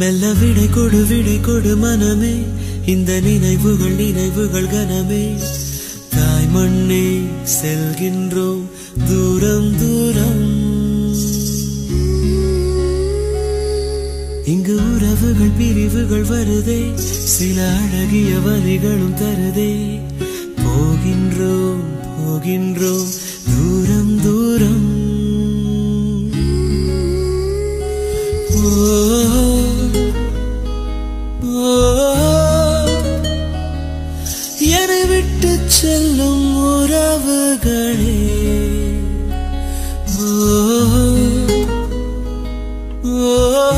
மெல்ல விடை கொடு விடை கொடு மனமே இந்த நினைவுகள் நினைவுகள் கனமே தாய் மண்ணே செல்கின்றோம் தூரம் தூரம் இங்கு உறவுகள் பிரிவுகள் வருதே சில அழகிய வரிகளும் தருதே போகின்றோம் போகின்றோம் தூரம் தூரம் ஓ, ஓ, என்னை விட்டு செல்லும் உறவுகளே ஓ, ஓ,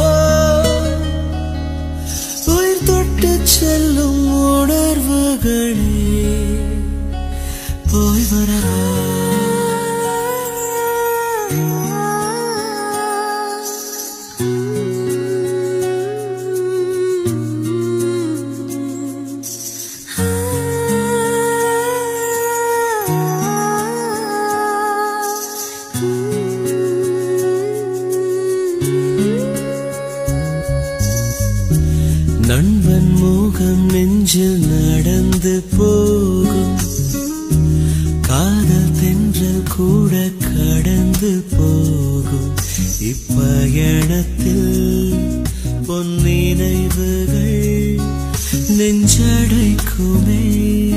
உயிர் தொட்டு செல்லும் உணர்வுகளே போய் வரவா நண்பன் மோகம் நெஞ்சில் நடந்து போகும் காதல் தென்றல் கூட கடந்து போகும் இப்பயணத்தில் பொன்னினைவுகள் நெஞ்சடைக்குமே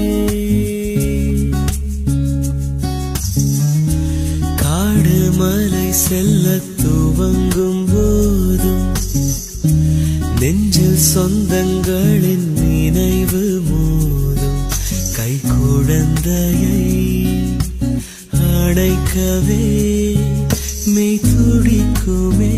காடு மலை செல்ல துவங்கும் போதும் நெஞ்சில் சொந்தங்களின் நினைவு மோதும் கை குழந்தையை அணைக்கவே மெய் துடிக்குமே